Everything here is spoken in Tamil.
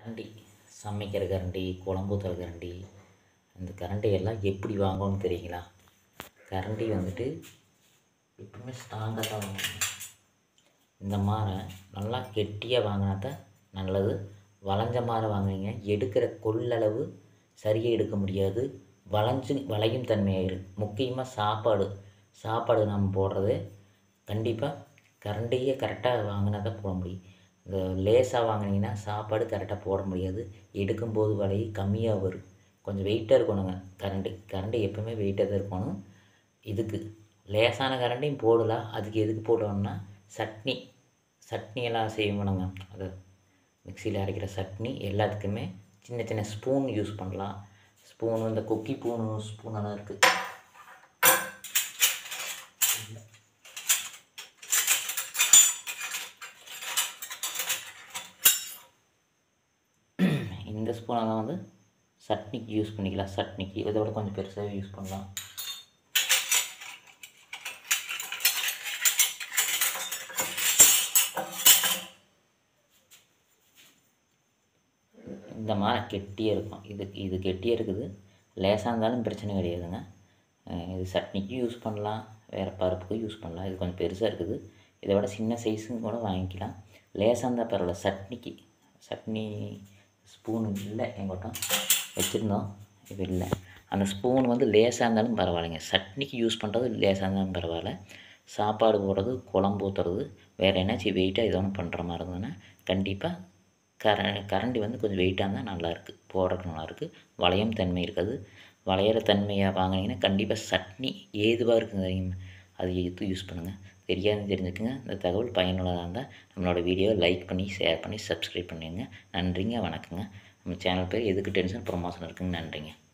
கரண்டி சமைக்கிற கரண்டி குழம்பு ஊற்றுற கரண்டி அந்த கரண்டி எல்லாம் எப்படி வாங்கணும்னு தெரியுங்களா கரண்டி வந்துட்டு எப்பவுமே ஸ்ட்ராங்காக தான் வாங்கணும் இந்த மாதிரி நல்லா கெட்டியாக வாங்கினா தான் நல்லது வளைஞ்ச மாதிரி வாங்குனீங்க எடுக்கிற கொள்ளளவு சரியாக எடுக்க முடியாது வளைஞ்சு வளையும் தன்மையாயிடும் முக்கியமாக சாப்பாடு சாப்பாடு நம்ம போடுறது கண்டிப்பாக கரண்டியே கரெக்டாக வாங்கினா தான் போட முடியும் இந்த லேசாக வாங்கினீங்கன்னா சாப்பாடு கரெக்டாக போட முடியாது எடுக்கும்போது வலை கம்மியாக வரும் கொஞ்சம் வெயிட்டாக இருக்கணுங்க கரண்டி கரண்டி எப்பவுமே வெயிட்டாக தான் இருக்கணும் இதுக்கு லேசான கரண்டியும் போடலாம் அதுக்கு எதுக்கு போடுவோம்னா சட்னி சட்னி எல்லாம் செய்வோணுங்க அது மிக்சியில் அரைக்கிற சட்னி எல்லாத்துக்குமே சின்ன சின்ன ஸ்பூன் யூஸ் பண்ணலாம் ஸ்பூனு இந்த குக்கி பூனு ஸ்பூனெல்லாம் இருக்குது இந்த ஸ்பூனெல்லாம் வந்து சட்னிக்கு யூஸ் பண்ணிக்கலாம் சட்னிக்கு இதை விட கொஞ்சம் பெருசாகவே யூஸ் பண்ணலாம் இந்த மாதிரி கெட்டியாக இருக்கும் இது இது கெட்டியாக இருக்குது லேசாக இருந்தாலும் பிரச்சனை கிடையாதுங்க அஹ் இது சட்னிக்கு யூஸ் பண்ணலாம் வேறு பருப்புக்கு யூஸ் பண்ணலாம் இது கொஞ்சம் பெருசாக இருக்குது இதை விட சின்ன சைஸுங்க கூட வாங்கிக்கலாம் லேசாக இருந்தால் பரவாயில்ல சட்னிக்கு சட்னி ஸ்பூன் இல்லை எங்கிட்ட வச்சுருந்தோம் இது இல்லை அந்த ஸ்பூன் வந்து லேசாக இருந்தாலும் பரவாயில்லைங்க சட்னிக்கு யூஸ் பண்ணுறது லேசாக இருந்தாலும் பரவாயில்ல சாப்பாடு போடுறது குழம்பு ஊற்றுறது வேறு என்னாச்சும் வெயிட்டாக ஏதோ ஒன்று பண்ணுற மாதிரி இருந்ததுன்னா கண்டிப்பாக கர கரண்டி வந்து கொஞ்சம் வெயிட்டாக இருந்தால் நல்லாயிருக்கு போடுறதுக்கு நல்லாயிருக்கு வளையம் தன்மை இருக்காது வளையிற தன்மையாக வாங்கினீங்கன்னா கண்டிப்பாக சட்னி ஏதுவாக இருக்குங்க அது எடுத்து யூஸ் பண்ணுங்கள் தெரியாதுன்னு தெரிஞ்சுக்குங்க இந்த தகவல் பயனுள்ளதாக இருந்தால் நம்மளோட வீடியோவை லைக் பண்ணி ஷேர் பண்ணி சப்ஸ்கிரைப் பண்ணிடுங்க நன்றிங்க வணக்கங்க நம்ம சேனல் பேர் எதுக்கு டென்ஷன் ப்ரொமோஷன் இருக்குங்க நன்றிங்க